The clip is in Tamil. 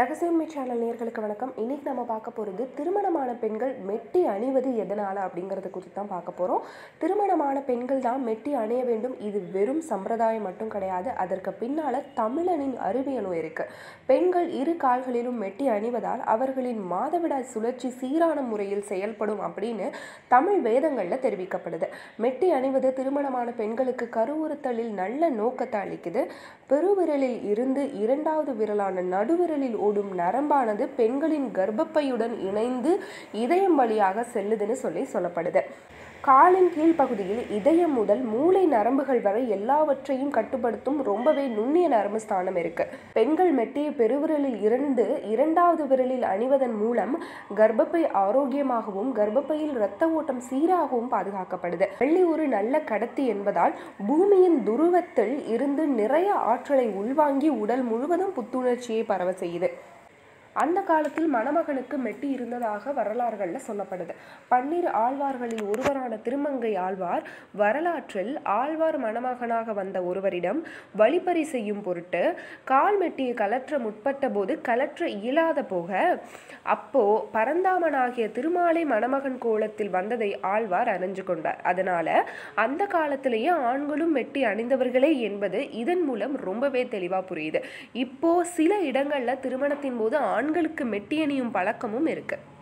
ரகசியமே சேனல் நேர்களுக்கு வணக்கம் இன்னைக்கு நம்ம பார்க்க போகிறது திருமணமான பெண்கள் மெட்டி அணிவது எதனால் அப்படிங்கிறத குறித்து தான் பார்க்க போகிறோம் திருமணமான பெண்கள் தான் மெட்டி அணிய வேண்டும் இது வெறும் சம்பிரதாயம் மட்டும் கிடையாது அதற்கு பின்னால் தமிழனின் அறிவியலும் இருக்குது பெண்கள் இரு கால்களிலும் மெட்டி அணிவதால் அவர்களின் மாதவிடாய் சுழற்சி சீரான முறையில் செயல்படும் அப்படின்னு தமிழ் வேதங்களில் தெரிவிக்கப்படுது மெட்டி அணிவது திருமணமான பெண்களுக்கு கருவுறுத்தலில் நல்ல நோக்கத்தை அளிக்குது பெருவிரலில் இருந்து இரண்டாவது விரலான நடுவிரலில் ஓடும் நரம்பானது பெண்களின் கர்ப்பப்பையுடன் இணைந்து இதயம் வழியாக செல்லுதுன்னு சொல்லி சொல்லப்படுது காலின் கீழ்ப்பகுதியில் இதயம் முதல் மூளை நரம்புகள் வரை எல்லாவற்றையும் கட்டுப்படுத்தும் ரொம்பவே நுண்ணிய நரம்பு ஸ்தானம் இருக்கு பெண்கள் மெட்டிய பெருவிரலில் இருந்து இரண்டாவது விரலில் அணிவதன் மூலம் கர்ப்பப்பை ஆரோக்கியமாகவும் கர்ப்பப்பையில் இரத்த ஓட்டம் சீராகவும் பாதுகாக்கப்படுது வெள்ளி ஒரு நல்ல கடத்தி என்பதால் பூமியின் துருவத்தில் இருந்து நிறைய ஆற்றலை உள்வாங்கி உடல் முழுவதும் புத்துணர்ச்சியை பரவ செய்யுது அந்த காலத்தில் மணமகனுக்கு மெட்டி இருந்ததாக வரலாறுகளில் சொல்லப்படுது பன்னிரு ஆழ்வார்களில் ஒருவரான திருமங்கை ஆழ்வார் வரலாற்றில் ஆழ்வார் மணமகனாக வந்த ஒருவரிடம் வழிப்பறி செய்யும் பொருட்டு கால் மெட்டியை கலற்ற முற்பட்ட போது கலற்ற இயலாத போக அப்போ பரந்தாமனாகிய திருமாலை மணமகன் கோலத்தில் வந்ததை ஆழ்வார் அறிஞ்சு கொண்டார் அதனால அந்த காலத்திலேயே ஆண்களும் மெட்டி அணிந்தவர்களே என்பது இதன் மூலம் ரொம்பவே தெளிவா புரியுது இப்போ சில இடங்கள்ல திருமணத்தின் போது ஆண்களுக்கு மெட்டி அணியும் பழக்கமும் இருக்கு